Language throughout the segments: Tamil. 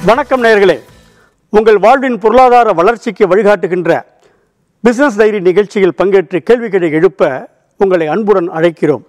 வணக்கம் நேயர்களே உங்கள் வாழ்வின் பொருளாதார வளர்ச்சிக்கு வழிகாட்டுகின்ற பிசினஸ் டைரி நிகழ்ச்சியில் பங்கேற்று கேள்விகளை எழுப்ப உங்களை அன்புடன் அழைக்கிறோம்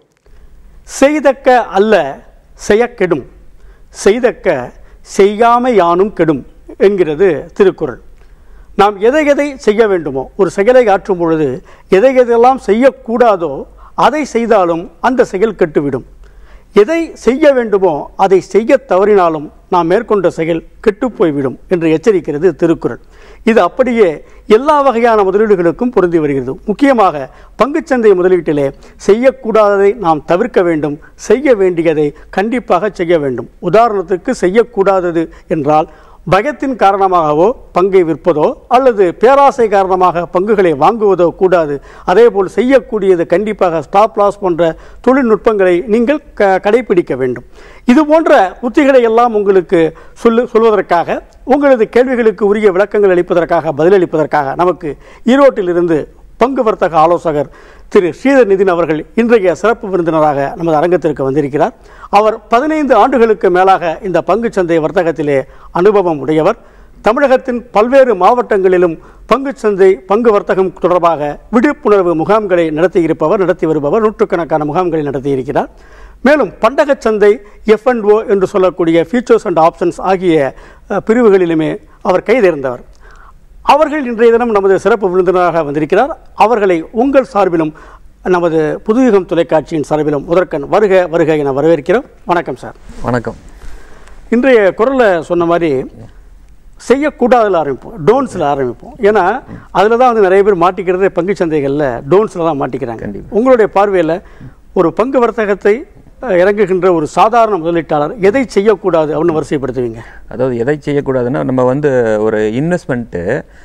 செய்தக்க அல்ல செய்யக்கெடும் செய்தக்க செய்யாமை யானும் கெடும் என்கிறது திருக்குறள் நாம் எதை எதை செய்ய வேண்டுமோ ஒரு செயலை ஆற்றும் பொழுது எதை எதெல்லாம் செய்யக்கூடாதோ அதை செய்தாலும் அந்த செயல் கெட்டுவிடும் எதை செய்ய வேண்டுமோ அதை செய்ய தவறினாலும் நாம் மேற்கொண்ட செயல் கெட்டுப் போய்விடும் என்று எச்சரிக்கிறது திருக்குறள் இது அப்படியே எல்லா வகையான முதலீடுகளுக்கும் பொருந்தி வருகிறது முக்கியமாக பங்குச்சந்தை முதலீட்டிலே செய்யக்கூடாததை நாம் தவிர்க்க வேண்டும் செய்ய வேண்டியதை கண்டிப்பாக செய்ய வேண்டும் உதாரணத்துக்கு செய்யக்கூடாதது என்றால் பயத்தின் காரணமாகவோ பங்கை விற்பதோ அல்லது பேராசை காரணமாக பங்குகளை வாங்குவதோ கூடாது அதேபோல் செய்யக்கூடியது கண்டிப்பாக ஸ்டாப் லாஸ் போன்ற தொழில்நுட்பங்களை நீங்கள் க கடைபிடிக்க வேண்டும் இது போன்ற உத்திகளை எல்லாம் உங்களுக்கு சொல்லு சொல்வதற்காக உங்களது கேள்விகளுக்கு உரிய விளக்கங்கள் அளிப்பதற்காக பதிலளிப்பதற்காக நமக்கு ஈரோட்டிலிருந்து பங்கு வர்த்தக ஆலோசகர் திரு ஸ்ரீதர் நிதின் அவர்கள் இன்றைய சிறப்பு விருந்தினராக நமது அரங்கத்திற்கு வந்திருக்கிறார் அவர் பதினைந்து ஆண்டுகளுக்கு மேலாக இந்த பங்குச் சந்தை வர்த்தகத்திலே அனுபவம் உடையவர் தமிழகத்தின் பல்வேறு மாவட்டங்களிலும் பங்குச்சந்தை பங்கு வர்த்தகம் தொடர்பாக விழிப்புணர்வு முகாம்களை நடத்தியிருப்பவர் நடத்தி வருபவர் நூற்றுக்கணக்கான முகாம்களை நடத்தியிருக்கிறார் மேலும் பண்டகச் சந்தை எஃப்என்ஓ என்று சொல்லக்கூடிய ஃபியூச்சர்ஸ் அண்ட் ஆப்ஷன்ஸ் ஆகிய அஹ், பிரிவுகளிலுமே அவர் கைதேர்ந்தவர் அவர்கள் இன்றைய தினம் நமது சிறப்பு விருந்தினராக வந்திருக்கிறார் அவர்களை உங்கள் சார்பிலும் நமது புதுயுகம் தொலைக்காட்சியின் சார்பிலும் முதற்கண் வருக வருக என வரவேற்கிறோம் வணக்கம் சார் வணக்கம் இன்றைய குரலில் சொன்ன மாதிரி செய்யக்கூடாதுல ஆரம்பிப்போம் டோன்ஸில் ஆரம்பிப்போம் ஏன்னா அதில் தான் வந்து நிறைய பேர் மாட்டிக்கிறதே பங்கு சந்தைகளில் டோன்ஸில் தான் மாட்டிக்கிறாங்க உங்களுடைய பார்வையில் ஒரு பங்கு வர்த்தகத்தை அஹ், இறங்குகின்ற ஒரு சாதாரண முதலீட்டாளர் எதை செய்யக்கூடாது அப்படின்னு வரிசைப்படுத்துவீங்க அதாவது எதை செய்யக்கூடாதுன்னா நம்ம வந்து ஒரு இன்வெஸ்ட்மெண்ட்டு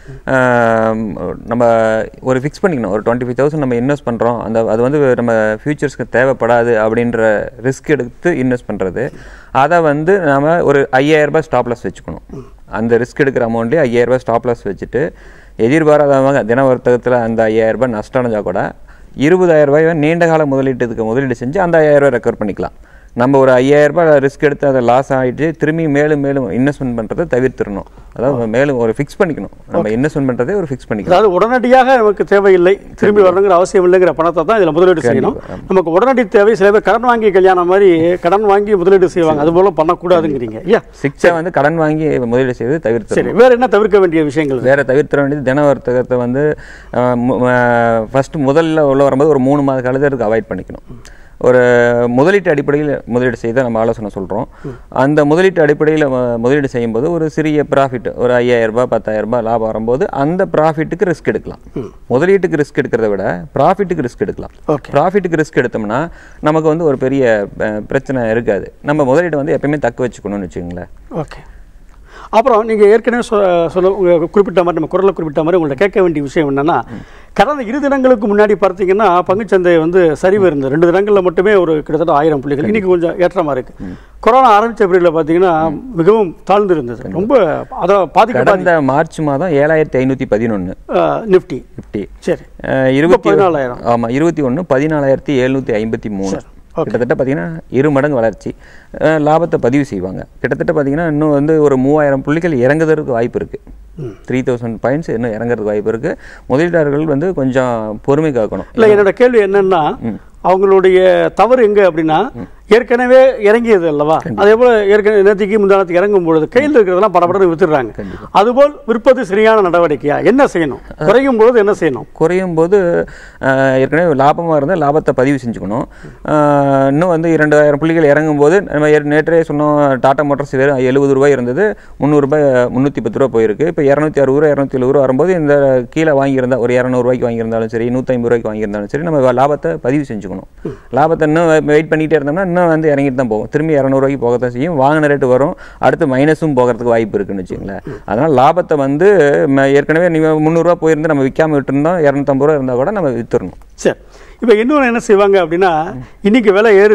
நம்ம ஒரு ஃபிக்ஸ் பண்ணிக்கணும் ஒரு டுவெண்ட்டி ஃபைவ் தௌசண்ட் நம்ம இன்வெஸ்ட் பண்ணுறோம் அந்த அது வந்து நம்ம ஃபியூச்சர்ஸ்க்கு தேவைப்படாது அப்படின்ற ரிஸ்க் எடுத்து இன்வெஸ்ட் பண்ணுறது அதை வந்து நம்ம ஒரு ஐயாயிரம் ரூபாய் ஸ்டாப் லாஸ் வச்சுக்கணும் அந்த ரிஸ்க் எடுக்கிற அமௌண்ட்லேயே ஐயாயிரம் ரூபாய் ஸ்டாப் லாஸ் வச்சுட்டு எதிர்பாராதவங்க தின வர்த்தகத்தில் அந்த ஐயாயிரம் ரூபாய் நஷ்டம் அடைஞ்சா கூட இருபதாயிரம் ரூபாய் நீண்ட கால முதலீட்டுக்கு முதலீடு செஞ்சு அந்த ஐயாயிரம் ரூபாய் ரெக்கவர் பண்ணிக்கலாம் நம்ம ஒரு ஐயாயிரம் ரூபாய் ரிஸ்க் எடுத்து அதை லாஸ் ஆகிட்டு திரும்பி மேலும் மேலும் இன்வெஸ்ட்மெண்ட் பண்ணுறதை தவிர்த்திடணும் அதாவது மேலும் ஒரு ஃபிக்ஸ் பண்ணிக்கணும் நம்ம இன்வெஸ்ட்மெண்ட் பண்ணுறதே ஒரு ஃபிக்ஸ் பண்ணிக்கணும் அதாவது உடனடியாக நமக்கு தேவையில்லை திரும்பி வரணுங்கிற அவசியம் இல்லைங்கிற பணத்தை தான் இதில் முதலீடு செய்யணும் நமக்கு உடனடி தேவை சில பேர் கடன் வாங்கி கல்யாணம் மாதிரி கடன் வாங்கி முதலீடு செய்வாங்க அது போல பண்ணக்கூடாதுங்கிறீங்க ஐயா சிக்ஸை வந்து கடன் வாங்கி முதலீடு செய்வது தவிர்த்திடணும் சரி வேற என்ன தவிர்க்க வேண்டிய விஷயங்கள் வேற தவிர்த்திட வேண்டியது தின வர்த்தகத்தை வந்து ஃபஸ்ட்டு முதல்ல உள்ள வரும்போது ஒரு மூணு மாத காலத்துக்கு அவாய்ட் பண்ணிக்கணும் ஒரு முதலீட்டு அடிப்படையில் முதலீடு செய்த நம்ம ஆலோசனை சொல்கிறோம் அந்த முதலீட்டு அடிப்படையில் ம- முதலீடு செய்யும்போது ஒரு சிறிய ப்ராஃபிட் ஒரு ஐயாயிரம் ரூபாய் பத்தாயிரம் ரூபாய் லாபம் வரும்போது அந்த ப்ராஃபிட்டுக்கு ரிஸ்க் எடுக்கலாம் முதலீட்டுக்கு ரிஸ்க் எடுக்கிறத விட ப்ராஃபிட்டுக்கு ரிஸ்க் எடுக்கலாம் ஓகே ப்ராஃபிட்டுக்கு ரிஸ்க் எடுத்தோம்னா நமக்கு வந்து ஒரு பெரிய அஹ், பிரச்சனை இருக்காது நம்ம முதலீடு வந்து எப்பயுமே தக்க வச்சுக்கணும்னு வச்சுக்கோங்களேன் ஓகே அப்புறம் நீங்கள் ஏற்கனவே சொ சொல்ல உங்க குறிப்பிட்ட மாதிரி நம்ம குரலில் குறிப்பிட்ட மாதிரி உங்கள்ட்ட கேட்க வேண்டிய விஷயம் என்னன்னா கடந்த இரு தினங்களுக்கு முன்னாடி பார்த்தீங்கன்னா பங்குச்சந்தை வந்து சரிவு இருந்தது ரெண்டு தினங்களில் மட்டுமே ஒரு கிட்டத்தட்ட ஆயிரம் புள்ளிகள் இன்னைக்கு கொஞ்சம் ஏற்றமாக இருக்கு கொரோனா ஆரம்பிச்ச பிரிவில் பார்த்தீங்கன்னா மிகவும் தாழ்ந்து இருந்தது ரொம்ப அதான் பாதிக்க கடந்த மார்ச் மாதம் ஏழாயிரத்தி ஐநூற்றி பதினொன்று நிஃப்டி ஃபிஃப்டி சரி இருபத்தி பதினாலாயிரம். ஆமாம் இருபத்தி ஒன்று பதினாலாயிரத்தி எழுநூற்றி ஐம்பத்தி மூணு கிட்டத்தட்ட பார்த்தீங்கன்னா இரு மடங்கு வளர்ச்சி அஹ், லாபத்தை பதிவு செய்வாங்க கிட்டத்தட்ட பார்த்தீங்கன்னா இன்னும் வந்து ஒரு மூவாயிரம் புள்ளிகள் இறங்குறதுக்கு வாய்ப்பு இருக்குது த்ரீ தௌசண்ட் பாயிண்ட்ஸ் இன்னும் இறங்குறதுக்கு வாய்ப்பு இருக்குது முதலீட்டாளர்கள் வந்து கொஞ்சம் பொறுமை காக்கணும் இல்லை என்னோட கேள்வி என்னன்னா அவங்களுடைய தவறு எங்க அப்படின்னா ஏற்கனவே இறங்கியது அல்லவா அதே போல ஏற்கனவே நேற்றுக்கு முந்தானத்துக்கு இறங்கும் பொழுது கையில் இருக்கிறதெல்லாம் படபடன்னு வித்துடுறாங்க அதுபோல் விற்பது சரியான நடவடிக்கையா என்ன செய்யணும் குறையும் பொழுது என்ன செய்யணும் குறையும் போது அஹ், ஏற்கனவே லாபமாக இருந்தால் லாபத்தை பதிவு செஞ்சுக்கணும் அஹ், இன்னும் வந்து இரண்டாயிரம் புள்ளிகள் இறங்கும் போது நம்ம ஏற்- நேற்றே சொன்னோம் டாடா மோட்டார்ஸ் வெறும் எழுபது ரூபாய் இருந்தது முந்நூறுபாய் முந்நூற்றி பத்து ரூபா போயிருக்கு இப்போ இரநூத்தி அறுபது ரூபா இரநூத்தி எழுபது ரூபா வரும்போது இந்த கீழே வாங்கியிருந்தா ஒரு இரநூறுவாய்க்கு வாங்கியிருந்தாலும் சரி நூற்றி ஐம்பது ரூபாய்க்கு வாங்கியிருந்தாலும் சரி நம்ம லாபத்தை பதிவு செஞ்சுக்கணும் லாபத்தை இன்னும் வெயிட் பண்ணிகிட்டே இருந்தோம்னா இன்னும் வந்து இறங்கிட்டு தான் போகும் திரும்பி இரநூறுவாய்க்கு போகத்தான் செய்யும் வாங்கின ரேட்டு வரும் அடுத்து மைனஸும் போகிறதுக்கு வாய்ப்பு இருக்குன்னு வச்சுங்களேன் அதனால் லாபத்தை வந்து ம- ஏற்கனவே நீங்கள் முந்நூறுரூவா போயிருந்து நம்ம விற்காம விட்டுருந்தோம் இரநூத்தம்பது ரூபா இருந்தால் கூட நம்ம வித்துறணும் சரி இப்போ இன்னொன்று என்ன செய்வாங்க அப்படின்னா இன்னைக்கு விலை ஏறுது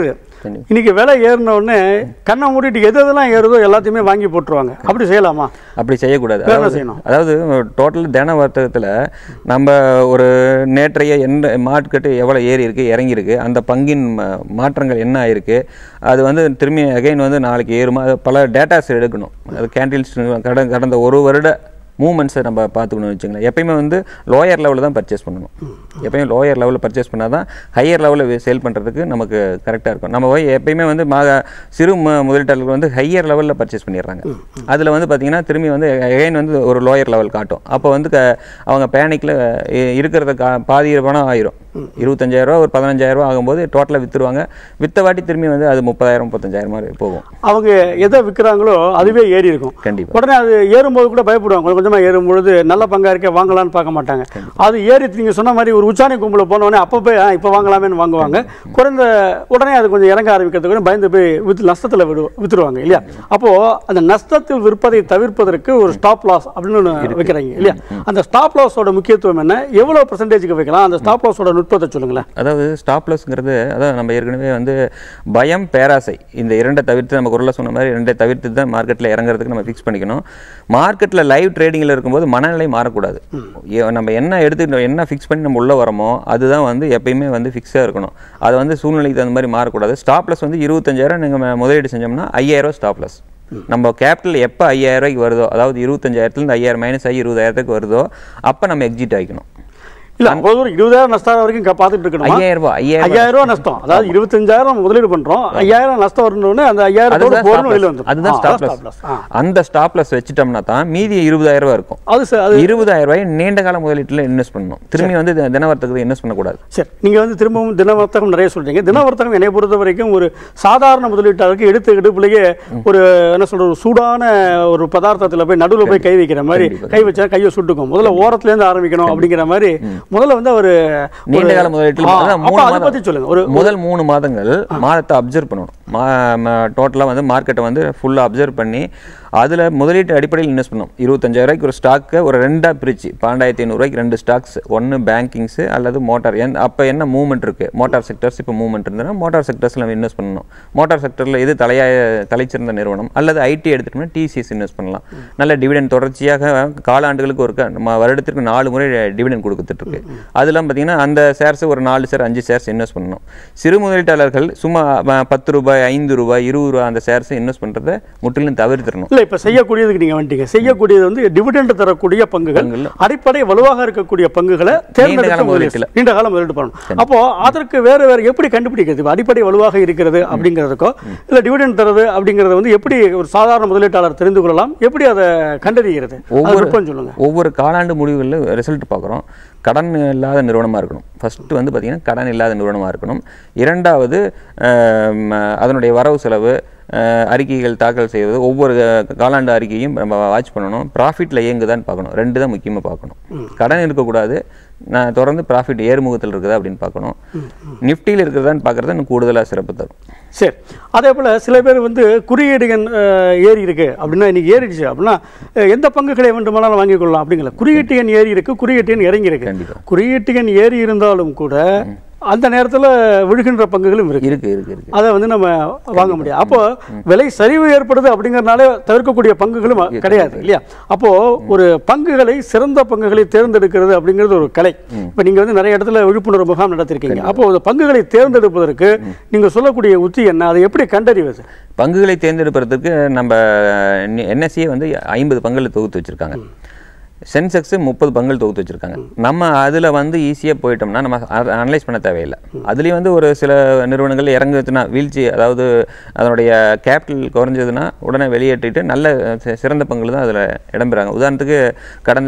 கண்டிப்பா. இன்னைக்கு விலை ஏறின உடனே கண்ணை மூடிட்டு எது எதெல்லாம் ஏறுதோ எல்லாத்தையுமே வாங்கி போட்டுருவாங்க அப்படி செய்யலாமா அப்படி செய்யக்கூடாது வேற என்ன அதாவது செய்யணும்? அதாவது டோட்டல் தின வர்த்தகத்தில் நம்ம ஒரு நேற்றைய எந்த மார்க்கெட்டு எவ்வளோ ஏறி இருக்கு இறங்கி இருக்கு அந்த பங்கின் ம- மாற்றங்கள் என்ன ஆயிருக்கு அது வந்து திரும்பி அகைன் வந்து நாளைக்கு ஏறுமா அது பல டேட்டாஸ் எடுக்கணும் அது கேண்டில்ஸ் கடந்த கடந்த ஒரு வருட மூமெண்ட்ஸை நம்ம பார்த்துக்கணும்னு வச்சுங்களேன் எப்பயுமே வந்து லோயர் லெவலில் தான் பர்ச்சேஸ் பண்ணணும் எப்பயுமே லோயர் லெவலில் பர்ச்சேஸ் பண்ணால் தான் ஹையர் லெவலில் சேல் பண்ணுறதுக்கு நமக்கு கரெக்டாக இருக்கும் நம்ம போய் எப்பயுமே வந்து மா சிறு ம- முதலீட்டாளர்கள் வந்து ஹையர் லெவலில் பர்ச்சேஸ் பண்ணிடுறாங்க அதில் வந்து பார்த்தீங்கன்னா திரும்பி வந்து எகைன் வந்து ஒரு லோயர் லெவல் காட்டும் அப்போ வந்து க- அவங்க பேனிக்கில் இருக்கிறத கா பாதி பணம் ஆயிரும் இருபத்தஞ்சாயிரம் ரூபா ஒரு பதினஞ்சாயிரம் ரூபா ஆகும்போது டோட்டலாக விற்றுருவாங்க விற்ற வாட்டி திரும்பி வந்து அது முப்பதாயிரம் முப்பத்தஞ்சாயிரம் மாதிரி போகும் அவங்க எதை விற்கிறாங்களோ அதுவே ஏறி இருக்கும் கண்டிப்பாக உடனே அது ஏறும்போது கூட பயப்படுவாங்க கொஞ்சம் கொஞ்சமா ஏறும் பொழுது நல்ல பங்கா இருக்கே வாங்கலாம்னு பார்க்க மாட்டாங்க அது ஏறி நீங்க சொன்ன மாதிரி ஒரு உச்சாணி கும்பல போன உடனே அப்போ போய் ஆ, இப்போ வாங்கலாமேன்னு வாங்குவாங்க குறைந்த உடனே அது கொஞ்சம் இறங்க ஆரம்பிக்கிறதுக்கு பயந்து போய் வித்து நஷ்டத்தில் விடு வித்துருவாங்க இல்லையா அப்போ அந்த நஷ்டத்தில் விற்பதை தவிர்ப்பதற்கு ஒரு ஸ்டாப் லாஸ் அப்படின்னு ஒன்று வைக்கிறாங்க இல்லையா அந்த ஸ்டாப் லாஸோட முக்கியத்துவம் என்ன எவ்வளவு பர்சன்டேஜுக்கு வைக்கலாம் அந்த ஸ்டாப் லாஸோட நுட்பத்தை சொல்லுங்களேன் அதாவது ஸ்டாப் லாஸ்ங்கிறது அதாவது நம்ம ஏற்கனவே வந்து பயம் பேராசை இந்த இரண்டை தவிர்த்து நம்ம குரலில் சொன்ன மாதிரி இரண்டை தவிர்த்து தான் மார்க்கெட்டில் இறங்குறதுக்கு நம்ம ஃபிக்ஸ் பண்ணிக்கணும் மார்க்கெட்டில் லைவ் ட்ரேடிங்கில் இருக்கும்போது மனநிலை மாறக்கூடாது ஏ- நம்ம என்ன எடுத்துக்கிட்டோம் என்ன ஃபிக்ஸ் பண்ணி நம்ம உள்ளே வரமோ அதுதான் வந்து எப்பயுமே வந்து ஃபிக்ஸாக இருக்கணும் அது வந்து சூழ்நிலைக்கு தகுந்த மாதிரி மாறக்கூடாது ஸ்டாப் லாஸ் வந்து இருபத்தஞ்சாயிரம் நீங்கள் முதலீடு செஞ்சோம்னா ஐயாயிரம் ஸ்டாப் லாஸ் நம்ம கேபிட்டல் எப்போ ஐயாயிரம் ரூபாய்க்கு வருதோ அதாவது இருபத்தஞ்சாயிரத்துலேருந்து ஐயாயிரம் மைனஸ் ஆகி இருபதாயிரத்துக்கு வருதோ அப்போ நம்ம எக்ஸிட் ஆகிக்கணும் இல்ல அவ்வளவு தூரம் இருபதாயிரம் நஷ்டம் வரைக்கும் க- பார்த்துட்டு இருக்கணும் ஐயாயிரம் ரூபாய் ஐயாயிரம் ஐயாயிரம் ரூபாய் நஷ்டம் அதாவது இருபத்தஞ்சாயிரம் முதலீடு பண்றோம் ஐயாயிரம் நஷ்டம் வரணும்னு அந்த ஐயாயிரத்தோட அதுதான் போறணும் stop வெளியில loss. வந்து அதுதான் ஸ்டாப் லாஸ் அந்த ஸ்டாப் லாஸ் வச்சுட்டோம்னா தான் மீதி இருபதாயிரம் ரூபாய் இருக்கும் அது ச- அது இருபதாயிரம் ரூபாய் நீண்ட கால முதலீட்டில் இன்வெஸ்ட் பண்ணணும் திரும்பி வந்து தி- தினவர்த்தகத்தை இன்வெஸ்ட் பண்ணக்கூடாது சரி நீங்க வந்து திரும்பவும் தின வர்த்தகம் நிறைய சொல்றீங்க தின வர்த்தகம் என்னை பொறுத்த வரைக்கும் ஒரு சாதாரண முதலீட்டாளருக்கு எடுத்து எடுப்புலயே ஒரு என்ன சொல்ற ஒரு சூடான ஒரு பதார்த்தத்துல போய் நடுவுல போய் கை வைக்கிற மாதிரி கை வச்சா கையை சுட்டுக்கும் முதல்ல ஓரத்துல இருந்து ஆரம்பிக்கணும் அப்படிங்கிற மாதிரி முதல்ல வந்து அவரு நீண்ட ஒரு- கால முதலீட்டில் ஆ, அதான் அப்ப மூணு அதை மாதம் பத்தி சொல்லுங்க ஒரு முதல் மூணு மாதங்கள் மாதத்தை அப்சர்வ் பண்ணணும் டோட்டலாக வந்து மார்க்கெட்டை வந்து ஃபுல்லாக அப்சர்வ் பண்ணி அதில் முதலீட்டு அடிப்படையில் இன்வெஸ்ட் பண்ணணும் இருபத்தஞ்சாயிரம் ரூபாய்க்கு ஒரு ஸ்டாக்கை ஒரு ரெண்டாக பிரிச்சு பன்னெண்டாயிரத்தி ஐநூறுரூவாய்க்கு ரெண்டு ஸ்டாக்ஸ் ஒன்று பேங்கிங்ஸு அல்லது மோட்டார் என் அப்போ என்ன மூவ்மெண்ட் இருக்குது மோட்டார் செக்டர்ஸ் இப்போ மூவ்மெண்ட் இருந்ததுன்னா மோட்டார் செக்டர்ஸில் நம்ம இன்வெஸ்ட் பண்ணணும் மோட்டார் செக்டரில் எது தலையாய தலைச்சிறந்த நிறுவனம் அல்லது ஐடி எடுத்துட்டோம்னா டிசிஎஸ் இன்வெஸ்ட் பண்ணலாம் நல்ல டிவிடெண்ட் தொடர்ச்சியாக காலாண்டுகளுக்கு ஒரு க- நம்ம வருடத்திற்கு நாலு முறை டிவிடெண்ட் கொடுத்துட்டு இருக்கு அதெல்லாம் பார்த்தீங்கன்னா அந்த ஷேர்ஸ் ஒரு நாலு ஷேர் அஞ்சு ஷேர்ஸ் இன்வெஸ்ட் பண்ணணும் சிறு முதலீட்டாளர்கள் சும்மா அஹ், பத்து ரூபாய் ஐந்து ரூபாய் இருபது ரூபாய் அந்த ஷேர்ஸை இன்வெஸ்ட் பண்ணுறதை முற்றிலும் தவிர்த்திடணும் இல்ல இப்ப செய்யக்கூடியதுக்கு நீங்க வந்துட்டீங்க செய்யக்கூடியது வந்து டிவிடெண்ட் தரக்கூடிய பங்குகள் அடிப்படை வலுவாக இருக்கக்கூடிய பங்குகளை தேர்ந்தெடுக்க கால முதலீடு முதலீட்டுல. நீண்ட காலம் முதலீடு பண்ணணும் அப்போ அதற்கு வேற வேற எப்படி கண்டுபிடிக்கிறது இப்ப அடிப்படை வலுவாக இருக்கிறது அப்படிங்கிறதுக்கோ இல்ல டிவிடெண்ட் தரது அப்படிங்கறத வந்து எப்படி ஒரு சாதாரண முதலீட்டாளர் தெரிந்து கொள்ளலாம் எப்படி அதை கண்டறிகிறது அது ஒவ்வொரு நுட்பம் சொல்லுங்க ஒவ்வொரு காலாண்டு முடிவுகளில் ரிசல்ட் பார்க்குறோம் கடன் இல்லாத நிறுவனமாக இருக்கணும் ஃபஸ்ட்டு வந்து பார்த்திங்கன்னா கடன் இல்லாத நிறுவனமாக இருக்கணும் இரண்டாவது ஆம், அதனுடைய வரவு செலவு அஹ், அறிக்கைகள் தாக்கல் செய்வது ஒவ்வொரு அஹ், காலாண்டு அறிக்கையும் நம்ம வாட்ச் பண்ணணும் ப்ராஃபிட்டில் இயங்குதான்னு பார்க்கணும் ரெண்டு தான் முக்கியமாக பார்க்கணும் கடன் இருக்கக்கூடாது நான் தொடர்ந்து ப்ராஃபிட் ஏறுமுகத்தில் இருக்குதா அப்படின்னு பார்க்கணும் நிஃப்டியில் இருக்கிறதான்னு பார்க்குறது இன்னும் கூடுதலாக சிறப்பு தரும் சரி அதே போல சில பேர் வந்து குறியீடு எண் அஹ், ஏறி இருக்கு அப்படின்னா இன்னைக்கு ஏறிடுச்சு அப்படின்னா அஹ், எந்த பங்குகளை வேண்டுமானாலும் வாங்கிக் கொள்ளலாம் அப்படிங்கல குறியீட்டு எண் ஏறி இருக்கு குறியீட்டு எண் இறங்கி இருக்கு கண்டிப்பா. குறியீட்டு எண் ஏறி இருந்தாலும் கூட அந்த நேரத்துல விழுகின்ற பங்குகளும் இருக்கு இருக்கு இருக்கு இருக்கு அதை வந்து நம்ம வாங்க முடியாது அப்போ விலை சரிவு ஏற்படுது அப்படிங்கறதுனால தவிர்க்கக்கூடிய பங்குகளும் கிடையாது இல்லையா அப்போ ஒரு பங்குகளை சிறந்த பங்குகளை தேர்ந்தெடுக்கிறது அப்படிங்கிறது ஒரு கலை இப்ப நீங்க வந்து நிறைய இடத்துல விழிப்புணர்வு முகாம் நடத்திருக்கீங்க அப்போ அந்த பங்குகளை தேர்ந்தெடுப்பதற்கு நீங்க சொல்லக்கூடிய உத்தி என்ன அதை எப்படி கண்டறிவது பங்குகளை தேர்ந்தெடுப்பதற்கு நம்ம என்எஸ்சியே வந்து ஐம்பது பங்குகள் தொகுத்து வச்சிருக்காங்க சென்செக்ஸ் முப்பது பங்குகள் தொகுத்து வச்சிருக்காங்க நம்ம அதில் வந்து ஈஸியாக போயிட்டோம்னா நம்ம அனலைஸ் பண்ண தேவையில்லை அதுலேயும் வந்து ஒரு சில நிறுவனங்கள் இறங்குச்சுன்னா வீழ்ச்சி அதாவது அதனுடைய கேபிட்டல் குறைஞ்சதுன்னா உடனே வெளியேற்றிட்டு நல்ல சி- சிறந்த பங்குகள் தான் அதில் இடம்பெறாங்க உதாரணத்துக்கு கடந்த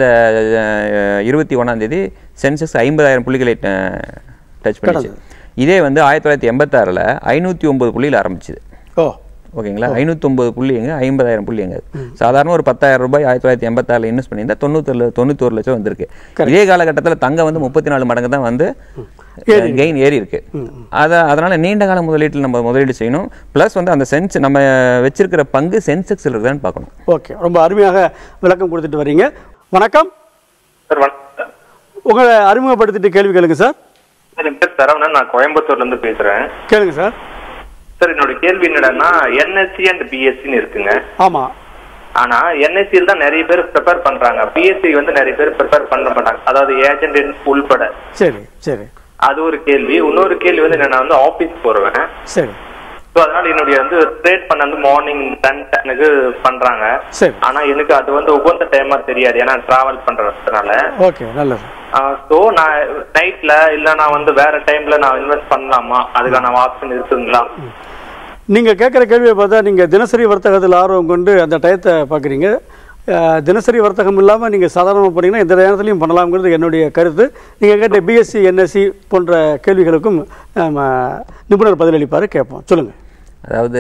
அஹ், இருபத்தி ஒன்றாம் தேதி சென்செக்ஸ் ஐம்பதாயிரம் புள்ளிகளை டச் பண்ணிச்சு இதே வந்து ஆயிரத்தி தொள்ளாயிரத்தி எண்பத்தாறில் ஐநூற்றி ஒம்பது புள்ளியில் ஆரம்பிச்சுது ஓ ஓகேங்களா ஐநூற்றொம்பது புள்ளி எங்க ஐம்பதாயிரம் புள்ளி எங்க சாதாரண ஒரு பத்தாயிரம் ரூபாய் ஆயிரத்தி தொள்ளாயிரத்தி எண்பத்தாறில் இன்வெஸ்ட் பண்ணியிருந்தா தொண்ணூத்தொரு தொண்ணூத்தொரு லட்சம் வந்திருக்கு இதே காலகட்டத்தில் தங்கம் வந்து முப்பத்தி நாலு மடங்கு தான் வந்து கெயின் ஏறி இருக்கு அதை அதனால நீண்ட கால முதலீட்டில் நம்ம முதலீடு செய்யணும் ப்ளஸ் வந்து அந்த சென்ஸ் நம்ம வச்சிருக்கிற பங்கு சென்செக்ஸ் இருக்குதான்னு பார்க்கணும் ஓகே ரொம்ப அருமையாக விளக்கம் கொடுத்துட்டு வர்றீங்க வணக்கம் சார் வணக்கம் உங்களை அறிமுகப்படுத்திட்டு கேள்வி கேளுங்க சார் சார் என் பேர் சரவணன் நான் கோயம்புத்தூர்ல இருந்து பேசுறேன் கேளுங்க சார் சார் என்னோட கேள்வி என்னடான்னா என்எஸ்சி அண்ட் பிஎஸ்சின்னு இருக்குங்க ஆமாம் ஆனா என்எஸ்சியில் தான் நிறைய பேர் ப்ரிப்பேர் பண்றாங்க பிஎஸ்சி வந்து நிறைய பேர் ப்ரிப்பேர் பண்ண மாட்டாங்க அதாவது ஏஜென்ட் உள்பட சரி சரி அது ஒரு கேள்வி இன்னொரு கேள்வி வந்து நான் வந்து ஆபீஸ் போறேன் சரி ஸோ அதனால என்னுடைய வந்து ட்ரேட் பண்ண வந்து மார்னிங் டென் டெனுக்கு பண்றாங்க சரி ஆனா எனக்கு அது வந்து உகந்த டைமா தெரியாது ஏன்னா டிராவல் பண்றதுனால ஓகே நல்லது ஸோ நான் நைட்ல இல்ல நான் வந்து வேற டைம்ல நான் இன்வெஸ்ட் பண்ணலாமா அதுக்கான ஆப்ஷன் இருக்குங்களா நீங்கள் கேட்குற கேள்வியை பார்த்தா நீங்கள் தினசரி வர்த்தகத்தில் ஆர்வம் கொண்டு அந்த டயத்தை பார்க்குறீங்க அஹ், தினசரி வர்த்தகம் இல்லாமல் நீங்கள் சாதாரணமாக போனீங்கன்னா எந்த நேரத்துலையும் பண்ணலாம்ங்கிறது என்னுடைய கருத்து நீங்கள் கேட்ட பிஎஸ்சி என்எஸ்சி போன்ற கேள்விகளுக்கும் நம்ம நிபுணர் பதிலளிப்பார் கேட்போம் சொல்லுங்கள் அதாவது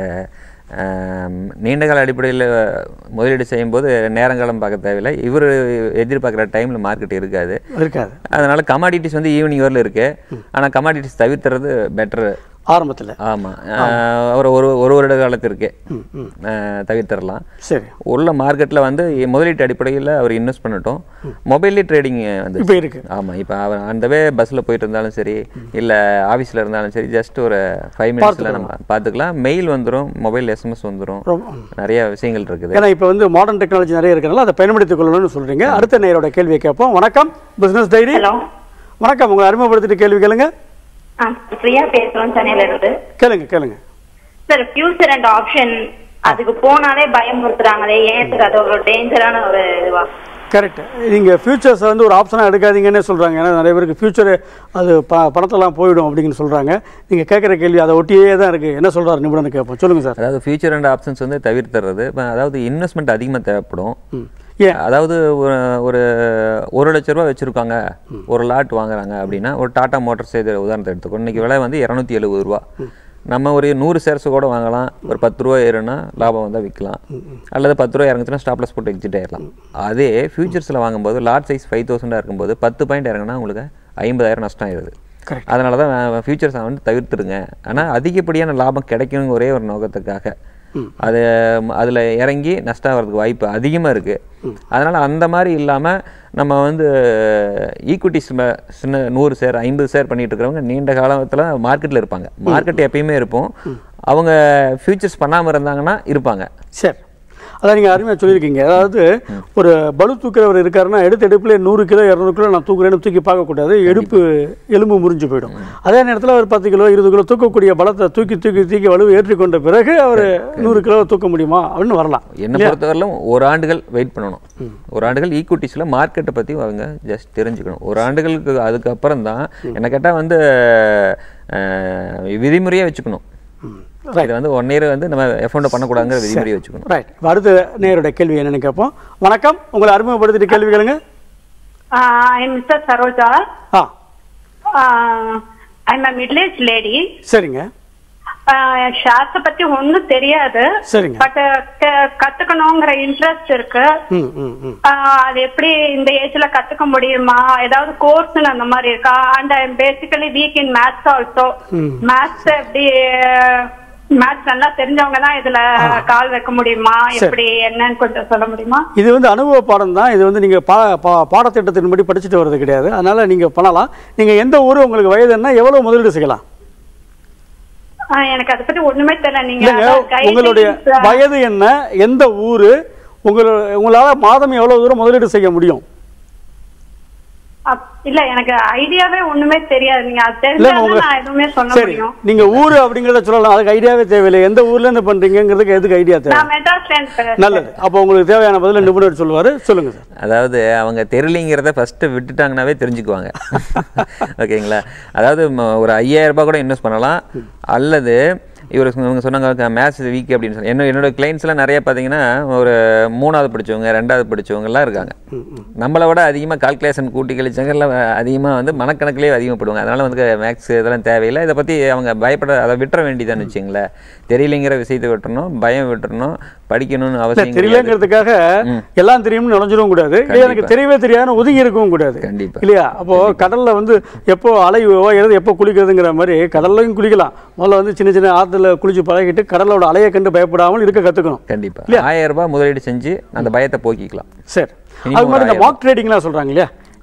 ஆம், நீண்ட கால அடிப்படையில் முதலீடு செய்யும்போது நேரங்காலம் பார்க்க தேவையில்லை இவர் எதிர்பார்க்குற டைமில் மார்க்கெட் இருக்காது இருக்காது அதனால கமாடிட்டிஸ் வந்து ஈவினிங் வரல இருக்கு ஆனால் கமாடிட்டிஸ் தவிர்த்துறது பெட்டர் ஆரம்பத்தில் ஆமாம் ஒரு ஒரு ஒரு வருட காலத்திற்கு ஆஹ், தவிர்த்திடலாம் சரி உள்ள மார்க்கெட்டில் வந்து முதலீட்டு அடிப்படையில் அவர் இன்வெஸ்ட் பண்ணட்டும் மொபைல்லே ட்ரேடிங் வந்து இப்போ இருக்கு ஆமாம் இப்போ அவர் அந்த வே பஸ்ஸில் போயிட்டு இருந்தாலும் சரி இல்லை ஆஃபீஸில் இருந்தாலும் சரி ஜஸ்ட் ஒரு ஃபைவ் மினிட்ஸில் நம்ம பார்த்துக்கலாம் மெயில் வந்துடும் மொபைல் எஸ்எம்எஸ் வந்துடும் ரொம்ப நிறைய விஷயங்கள் இருக்குது ஏன்னா இப்போ வந்து மாடர்ன் டெக்னாலஜி நிறைய இருக்கிறனால அதை பயன்படுத்திக் கொள்ளணும்னு சொல்றீங்க அடுத்த நேரோட கேள்வியை கேட்போம் வணக்கம் பிசினஸ் டைரி ஹலோ வணக்கம் உங்களை அறிமுகப்படுத்திட்டு கேள்வி கேளுங்க ஆ பிரியா பேசுறோம் சென்னையில இருந்து கேளுங்க கேளுங்க சார் ஃபியூச்சர் அண்ட் ஆப்ஷன் அதுக்கு போனாலே பயமுறுத்துறாங்களே ஏன் சார் அது ஒரு டேஞ்சரான ஒரு இதுவா கரெக்ட் நீங்கள் ஃபியூச்சர்ஸை வந்து ஒரு ஆப்ஷனாக எடுக்காதீங்கன்னே சொல்கிறாங்க ஏன்னா நிறைய பேருக்கு ஃபியூச்சர் அது ப பணத்தெல்லாம் போயிடும் அப்படின்னு சொல்கிறாங்க நீங்கள் கேட்குற கேள்வி அதை ஒட்டியே தான் இருக்குது என்ன சொல்கிறார் நிபுணர் கேட்போம் சொல்லுங்கள் சார் அதாவது ஃபியூச்சர் அண்ட் ஆப்ஷன்ஸ் வந்து தவிர்த்துறது இப்போ அதாவது இன்வெஸ்ட்மெண்ட் அதிகமாக தேவைப்படும் ம் ஏன் அதாவது ஒரு ஒரு ஒரு லட்ச ரூபா வச்சுருக்காங்க ஒரு லாட் வாங்குறாங்க அப்படின்னா ஒரு டாடா மோட்டார்ஸ் இது உதாரணத்தை எடுத்துக்கோ இன்னைக்கு விலை வந்து இரநூத்தி எழுபது ரூபா நம்ம ஒரு நூறு ஷேர்ஸ் கூட வாங்கலாம் ஒரு பத்து ரூபா ஏறுனா லாபம் வந்தால் விற்கலாம் அல்லது பத்து ரூபா இறங்குச்சுன்னா ஸ்டாப்லஸ் போட்டு எக்ஸிட் ஆயிடலாம் அதே ஃபியூச்சர்ஸில் வாங்கும்போது லாட் சைஸ் ஃபைவ் தௌசண்டாக இருக்கும்போது பத்து பாயிண்ட் இறங்குனா உங்களுக்கு ஐம்பதாயிரம் நஷ்டம் ஆயிடுது Correct. அதனால தான் ஃபியூச்சர்ஸை வந்து தவிர்த்துருங்க ஆனால் அதிகப்படியான லாபம் கிடைக்கணுங்க ஒரே ஒரு நோக்கத்துக்காக அது அதில் இறங்கி நஷ்டம் ஆகிறதுக்கு வாய்ப்பு அதிகமாக இருக்குது அதனால் அந்த மாதிரி இல்லாமல் நம்ம வந்து ஈக்விட்டிஸில் சின்ன நூறு ஷேர் ஐம்பது ஷேர் பண்ணிட்டு இருக்கிறவங்க நீண்ட காலத்தில் மார்க்கெட்டில் இருப்பாங்க மார்க்கெட் எப்பயுமே இருப்போம் அவங்க ஃபியூச்சர்ஸ் பண்ணாமல் இருந்தாங்கன்னா இருப்பாங்க சரி அதான் நீங்கள் அருமையாக சொல்லியிருக்கீங்க அதாவது ஒரு பளு தூக்குறவர் இருக்காருன்னா எடுத்த எடுப்புல நூறு கிலோ இரநூறு கிலோ நான் தூக்குறேன்னு தூக்கி பார்க்கக்கூடாது எடுப்பு எலும்பு முறிஞ்சு போயிடும் அதே நேரத்தில் ஒரு பத்து கிலோ இருபது கிலோ தூக்கக்கூடிய பலத்தை தூக்கி தூக்கி தூக்கி வலுவை ஏற்றி கொண்ட பிறகு அவர் நூறு கிலோ தூக்க முடியுமா அப்படின்னு வரலாம் என்னை பொறுத்தவரையிலும் ஒரு ஆண்டுகள் வெயிட் பண்ணணும் ஒரு ஆண்டுகள் ஈக்விட்டிஸில் மார்க்கெட்டை பற்றி அவங்க ஜஸ்ட் தெரிஞ்சுக்கணும் ஒரு ஆண்டுகளுக்கு அதுக்கப்புறம் தான் என்ன கேட்டால் வந்து அஹ், விதிமுறையே வச்சுக்கணும் இது வந்து ஒன் இயர் வந்து நம்ம எஃபோண்ட் பண்ணக்கூடாதுங்கிற விதிமுறையை வச்சுக்கணும் ரைட் இப்போ அடுத்த நேருடைய கேள்வி என்னன்னு கேட்போம் வணக்கம் உங்களை அறிமுகப்படுத்திட்டு கேள்வி கேளுங்க mister Saroja ah I'm a middle age lady சரிங்க ஷேர்ஸ பத்தி ஒண்ணும் தெரியாது சரிங்க பட் கத்துக்கணுங்கிற இன்ட்ரெஸ்ட் இருக்கு ம் ம் ம் ஆஹ் அது எப்படி இந்த ஏஜ்ல கத்துக்க முடியுமா ஏதாவது கோர்ஸ் அந்த மாதிரி இருக்கா and I basically weak in maths also ம். மேத்ஸ் எப்படி மேத்ஸ் நல்லா தெரிஞ்சவங்க தான் இதுல கால் வைக்க முடியுமா எப்படி என்னன்னு கொஞ்சம் சொல்ல முடியுமா இது வந்து அனுபவ பாடம் தான் இது வந்து நீங்கள் பா பா பாடத்திட்டத்தின்படி படிச்சுட்டு வர்றது கிடையாது அதனால நீங்கள் பண்ணலாம் நீங்கள் எந்த ஊர் உங்களுக்கு வயது என்ன எவ்வளோ முதலீடு செய்யலாம் ஆஹ் எனக்கு அதை பத்தி ஒண்ணுமே தெரியல நீங்க இல்லைங்க அதான் guidelines, உங்களுடைய ஆஹ், வயது என்ன எந்த ஊர் உங்களோட உங்களால் மாதம் எவ்வளோ தூரம் முதலீடு செய்ய முடியும் அப்- இல்ல எனக்கு ஐடியாவே ஒண்ணுமே தெரியாது நீங்க அது இல்ல தெரிஞ்சாதான் உங்க நான் எதுவுமே சொல்ல சரி முடியும் நீங்க ஊரு அப்படிங்கறத சொல்லலாம் அதுக்கு ஐடியாவே தேவையில்லை எந்த ஊர்ல இருந்து பண்றீங்கிறதுக்கு எதுக்கு ஐடியா தேவை நான் மெட்ராஸ்ல இருந்து நல்லது அப்போ உங்களுக்கு தேவையான பதில நிபுணர் சொல்லுவாரு சொல்லுங்க சார் அதாவது அவங்க தெரியலிங்கிறத ஃபஸ்ட்டு விட்டுட்டாங்கனாவே தெரிஞ்சுக்குவாங்க ஓகேங்களா அதாவது ம- ஒரு ஐயாயிரம் ரூபாய் கூட இன்வெஸ்ட் பண்ணலாம் அல்லது இவர் இவங்க சொன்னாங்க மேத்ஸ் வீக் அப்படின்னு சொல்லி என்ன என்னோட கிளைண்ட்ஸ்லாம் நிறைய பார்த்தீங்கன்னா ஒரு மூணாவது படிச்சவங்க ரெண்டாவது படிச்சவங்கலாம் இருக்காங்க நம்மளை விட அதிகமாக கால்குலேஷன் கூட்டி கழிச்சவங்க எல்லாம் அதிகமாக வந்து மனக்கணக்கிலே அதிகமாகப்படுவாங்க அதனால வந்து மேக்ஸ் இதெல்லாம் தேவையில்லை இதை பற்றி அவங்க பயப்பட அதை விட்டுற வேண்டியதான்னு வச்சுங்களேன் தெரியலைங்கிற விஷயத்தை விட்டுறணும் பயம் விட்டுறணும் படிக்கணும்னு இல்ல அவசியம் கிடையாது. தெரியலங்கிறதுக்காக எல்லாம் தெரியும்னு நினைஞ்சிடவும் கூடாது இல்லையா எனக்கு தெரியவே தெரியாதுன்னு ஒதுங்கி இருக்கவும் கூடாது கண்டிப்பா. இல்லையா அப்போ கடல்ல வந்து எப்போ அலை ஓய்கிறது எப்போ குளிக்கிறதுங்கிற மாதிரி கடல்லையும் குளிக்கலாம் முதல்ல வந்து சின்ன சின்ன ஆத்துல குளிச்சு பழகிட்டு கடலோட அலையை கண்டு பயப்படாமல் இருக்க கத்துக்கணும் கண்டிப்பா ஆயிரம் ரூபாய் முதலீடு செஞ்சு அந்த பயத்தை போக்கிக்கலாம் சரி Minimum அது மாதிரி இந்த ஒரு மார்க் ட்ரேடிங்லாம் சொல்றாங்க இல்லையா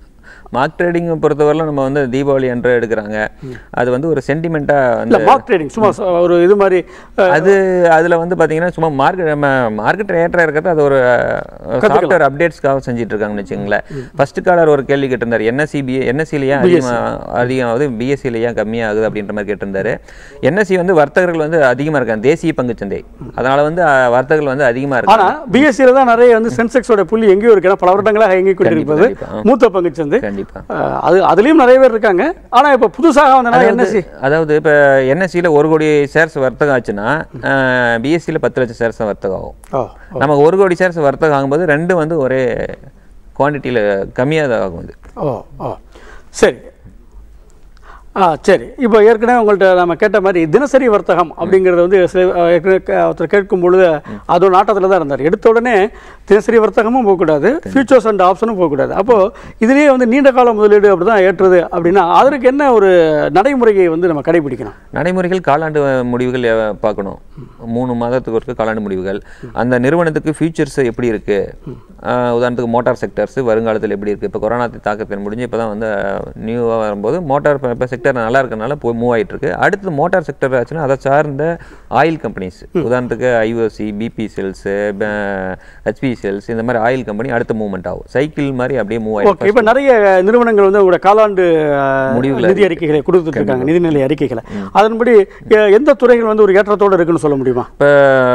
மார்க் ட்ரேடிங் பொறுத்தவரையிலும் நம்ம வந்து தீபாவளி அன்று எடுக்கிறாங்க அது வந்து ஒரு சென்டிமெண்ட்டாக வந்து இல்ல மார்க் ட்ரேடிங் சும்மா ச- ஒரு இது மாதிரி அஹ், அது அதுல வந்து பாத்தீங்கன்னா சும்மா மார்க்கெட் நம்ம மார்க்கெட் ரேட்டா இருக்கிறது அது ஒரு சாஃப்ட்வேர் அப்டேட்ஸ்க்காக செஞ்சுட்டு இருக்காங்கன்னு வச்சுங்களேன் ஃபர்ஸ்ட் காலர் ஒரு கேள்வி கேட்டிருந்தாரு என்எஸ்சி பி என்எஸ்சில ஏன் அதிகமா அதிகமாகுது பிஎஸ்சில ஏன் கம்மியாகுது அப்படின்ற மாதிரி கேட்டிருந்தாரு என்எஸ்சி வந்து வர்த்தகர்கள் வந்து அதிகமா இருக்காங்க தேசிய பங்குச்சந்தை அதனால வந்து அஹ், வர்த்தகர்கள் வந்து அதிகமா ஆனா இருக்காங்க பிஎஸ்சியில தான் நிறைய வந்து சென்செக்ஸோட புள்ளி எங்கேயோ இருக்கு ஏன்னா பல வருடங்களாக இயங்கிக் கொண்டிருப்பது கண்டிப்பா, கண்டிப்பா. மூத்த பங்குச்சந்தை கண்டிப்பா அஹ், அது அதுலயும் நிறைய பேர் இருக்காங்க ஆனா இப்ப புதுசாக வந்தனா என்எஸ்சி அதாவது- அதாவது இப்போ என்எஸ்சியில் ஒரு கோடி ஷேர்ஸ் வர்த்தகம் ஆச்சுன்னா பிஎஸ்சியில் பத்து லட்சம் ஷேர்ஸ் தான் வர்த்தகம் ஆகும் ஓ நமக்கு ஒரு கோடி ஷேர்ஸ் வர்த்தகம் ஆகும்போது ரெண்டும் வந்து ஒரே குவான்டிட்டியில் கம்மியாக தான் ஆகும் இது ஓ ஓ சரி ஆ சரி இப்போ ஏற்கனவே உங்கள்கிட்ட நம்ம கேட்ட மாதிரி தினசரி வர்த்தகம் அப்படிங்கிறது வந்து சில அஹ், ஏற்கனவே கே- ஒருத்தர் கேட்கும் பொழுது அதுவும் நாட்டத்தில் தான் இருந்தார் எடுத்த உடனே தினசரி வர்த்தகமும் போகக்கூடாது ஃபியூச்சர்ஸ் அண்ட் ஆப்ஷனும் போகக்கூடாது அப்போது இதுலேயே வந்து நீண்ட கால முதலீடு அப்படி தான் ஏற்றுறது அப்படின்னா அதற்கு என்ன ஒரு நடைமுறையை வந்து நம்ம கடைபிடிக்கணும் நடைமுறைகள் காலாண்டு முடிவுகள் எ- பார்க்கணும் மூணு மாதத்துக்கு ஒருக்க காலாண்டு முடிவுகள் அந்த நிறுவனத்துக்கு ஃபியூச்சர்ஸ் எப்படி இருக்கு ஆஹ் உதாரணத்துக்கு மோட்டார் செக்டர்ஸ் வருங்காலத்தில் எப்படி இருக்கு இப்போ கொரோனா தாக்கத்தின் முடிஞ்சு இப்போ தான் வந்து நியூவாக வரும்போது மோட்டார் இப்போ செக்டர் நல்லா இருக்கனால போய் மூவ் ஆயிட்டு இருக்கு அடுத்து மோட்டார் செக்டர் ஆச்சுன்னா அதை சார்ந்த ஆயில் கம்பெனிஸ் உதாரணத்துக்கு IOC BP sells HP sells இந்த மாதிரி ஆயில் கம்பெனி அடுத்த மூவ்மெண்ட் ஆகும் சைக்கிள் மாதிரி அப்படியே மூவ் ஓகே ஆயிடும் இப்போ நிறைய நிறுவனங்கள் வந்து உங்களோட காலாண்டு அஹ், முடிவுகளை நிதி அறிக்கைகளை கொடுத்துட்டு இருக்காங்க நிதிநிலை அறிக்கைகளை அதன்படி எ- எந்த துறைகள் வந்து ஒரு ஏற்றத்தோடு இருக்குன்னு சொல்ல முடியுமா இப்போ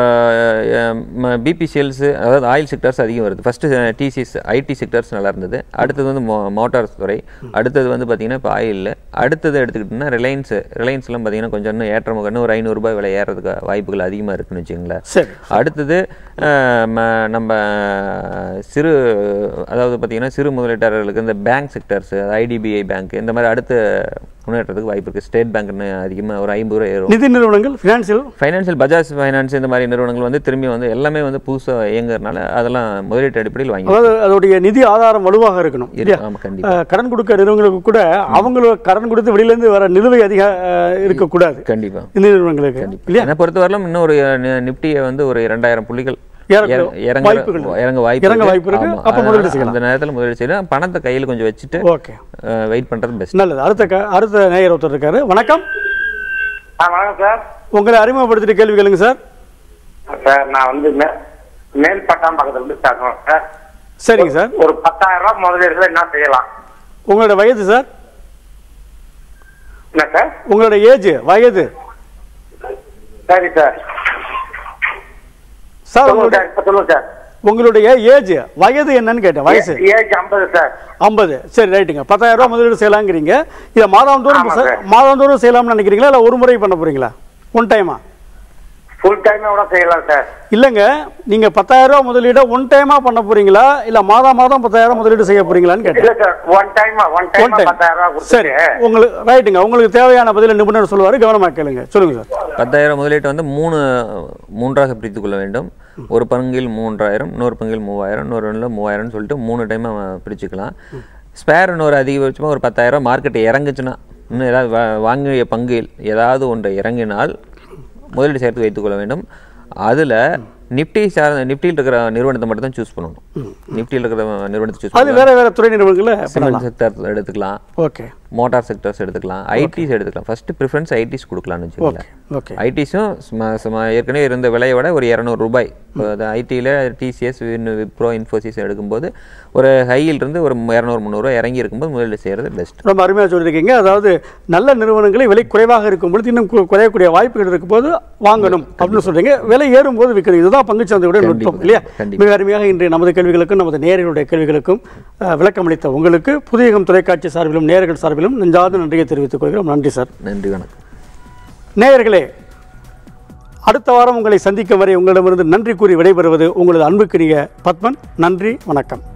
பிபி சேல்ஸு அதாவது ஆயில் செக்டர்ஸ் அதிகம் வருது ஃபஸ்ட்டு டிசிஎஸ் ஐடி செக்டர்ஸ் நல்லா இருந்தது அடுத்தது வந்து மோ மோட்டார்ஸ் துறை அடுத்தது வந்து பார்த்தீங்கன்னா இப்போ ஆயில் அடுத்தது எடுத்துக்கிட்டோம்னா ரிலையன்ஸ் ரிலையன்ஸ்லாம் பார்த்தீங்கன்னா கொஞ்சம் இன்னும் ஏற்ற முகன்னு ஒரு ஐநூறுரூபா விலை ஏறதுக்கு வாய்ப்புகள் அதிகமாக இருக்குன்னு வச்சுங்களேன் சரி அடுத்தது அஹ், ம- நம்ம சிறு அதாவது பார்த்தீங்கன்னா சிறு முதலீட்டாளர்களுக்கு இந்த பேங்க் செக்டர்ஸ் ஐடிபிஐ பேங்க் இந்த மாதிரி அடுத்த முன்னேற்றத்துக்கு வாய்ப்பு இருக்குது ஸ்டேட் பேங்க்னு அதிகமாக ஒரு ஐம்பது ரூபா ஏறும் நிதி நிறுவனங்கள் ஃபினான்சியல் ஃபைனான்சியல் பஜாஜ் ஃபைனான்ஸ் இந்த மாதிரி நிறுவனங்கள் வந்து திரும்பி வந்து எல்லாமே வந்து புதுசாக இயங்குறதுனால அதெல்லாம் முதலீட்டு அடிப்படையில் வாங்கி அதாவது அதோடைய நிதி ஆதாரம் வலுவாக இருக்கணும் இல்லையா ஆமாம் கண்டிப்பாக அஹ், கடன் கொடுக்க நிறுவனங்களுக்கு கூட அவங்களுக்கு கடன் கொடுத்து வெளியிலேருந்து வர நிலுவை அதிக அஹ், இருக்கக்கூடாது கண்டிப்பாக இந்த நிறுவனங்களுக்கு இல்லையா என்னை பொறுத்தவரையிலும் இன்னும் ஒரு நி- நிப்டியை வந்து ஒரு ரெண்டாயிரம் புள்ளிகள் இறங்க- இறங்க- இறங்க வாய்ப்புகள் இருக்கு. இறங்க வாய்ப்பு இறங்க இருக்கு. வாய்ப்பு இருக்கு. ஆமா. அப்ப அதனால முதலீடு செய்யலாம். அந்த நேரத்தில் முதலீடு செய்யலாம் பணத்தை கையில் கொஞ்சம் வச்சுட்டு ஓகே வெயிட் பண்ணுறது பெஸ்ட் நல்லது அடுத்த க- அடுத்த நேயர் ஒருத்தர் இருக்காரு வணக்கம் ஆ வணக்கம் சார் உங்களை அறிமுகப்படுத்திட்டு கேள்வி கேளுங்க சார் சார் நான் வந்து மே- மேல் பட்டாம் பக்கத்துல இருந்து பேசுறேன் சார் சரிங்க சார் ஒரு பத்தாயிரம் ரூபாய் முதலீடுல என்ன செய்யலாம் உங்களோட வயது சார் என்ன சார் உங்களோட ஏஜ் வயது சரி சார் சார் சொல்லுங்க உங்களுடைய சார் இப்ப சொல்லுங்க சார் உங்களுடைய ஏஜ் வயது என்னன்னு கேட்டேன் வயசு ஏஜ் ஐம்பது சார் ஐம்பது சரி ரைட்டுங்க பத்தாயிரம் ரூபாய் முதலீடு செய்யலாங்கிறீங்க இதை மாதாந்தோறும் ஆமா செ- சார். மாதாந்தோறும் செய்யலாம்னு நினைக்கிறீங்களா இல்லை ஒரு முறை பண்ண போறீங்களா ஒன் டைமா ஃபுல் டைம் கூட செய்யலாம் சார் இல்லைங்க நீங்க பத்தாயிரம் ரூபாய் முதலீடை ஒன் டைமா பண்ண போறீங்களா இல்ல மாதம் மாதம் பத்தாயிரம் முதலீடு செய்ய போறீங்களான்னு கேட்டேன் இல்ல sir one time one one time time பத்தாயிரம் ரூபாய் சரி கொடுத்துட்டு உங்களுக்கு ரைட்டுங்க உங்களுக்கு தேவையான பதில நிபுணர் சொல்லுவாரு கவனமா கேளுங்க சொல்லுங்க சார் பத்தாயிரம் முதலீட்டு வந்து மூணு மூன்றாக பிரித்துக் கொள்ள வேண்டும் ஒரு பங்கில் மூன்றாயிரம் இன்னொரு பங்கில் மூவாயிரம் இன்னொரு ஒன்றில் மூவாயிரம்னு சொல்லிட்டு மூணு டைமாக பிரிச்சுக்கலாம் ஸ்பேர் இன்னொரு அதிகபட்சமாக ஒரு பத்தாயிரம் மார்க்கெட் இறங்குச்சுன்னா இன்னும் ஏதாவது வா- வாங்கிய பங்கில் ஏதாவது ஒன்று இறங்கினால் முதலீடு சேர்த்து வைத்துக்கொள்ள வேண்டும் அதில் நிப்டி சார் நிப்டியில் இருக்கிற நிறுவனத்தை மட்டும் தான் சூஸ் பண்ணணும் நிப்டியில் இருக்கிற நிறுவனத்தை சூஸ் அது வேற வேற துறை நிறுவனங்களை சிமெண்ட் செக்டர் எடுத்துக்கலாம் ஓகே மோட்டார் செக்டர்ஸ் எடுத்துக்கலாம் ஐடிஸ் எடுத்துக்கலாம் ஃபர்ஸ்ட் ப்ரிஃபரன்ஸ் ஐடிஸ் கொடுக்கலாம்னு வச்சுக்கோங்களேன் ஓகே ஐடிஸும் ஏற்கனவே இருந்த விலையை விட ஒரு இரநூறு ரூபாய் இப்போ ஐடியில் டிசிஎஸ் விப்ரோ இன்ஃபோசிஸ் எடுக்கும்போது ஒரு ஹையில் இருந்து ஒரு இரநூறு முந்நூறுரூவா இறங்கி இருக்கும்போது முதலீடு செய்கிறது பெஸ்ட் ரொம்ப அருமையாக சொல்லியிருக்கீங்க அதாவது நல்ல நிறுவனங்களை விலை குறைவாக இருக்கும் பொழுது இன்னும் கு- குறையக்கூடிய வாய்ப்புகள் இருக்கும்போது வாங்கணும் அப்படின்னு சொல்றீங்க விலை ஏறும்போது விற்கிறது இதுதான் பங்குச்சந்தையுடைய நுட்பம் இல்லையா கண்டிப்பா. மிக அருமையாக இன்றைய நமது கேள்விகளுக்கும் நமது நேயர்களுடைய கேள்விகளுக்கும் அஹ், விளக்கமளித்த உங்களுக்கு புதியகம் தொலைக்காட்சி சார்பிலும் நேயர்கள் சார்பிலும் நெஞ்சார்ந்த நன்றியை தெரிவித்துக் கொள்கிறோம் நன்றி சார் நன்றி வணக்கம் நேயர்களே அடுத்த வாரம் உங்களை சந்திக்கும் வரை உங்களிடமிருந்து நன்றி கூறி விடைபெறுவது உங்களது அன்புக்குரிய பத்மன் நன்றி வணக்கம்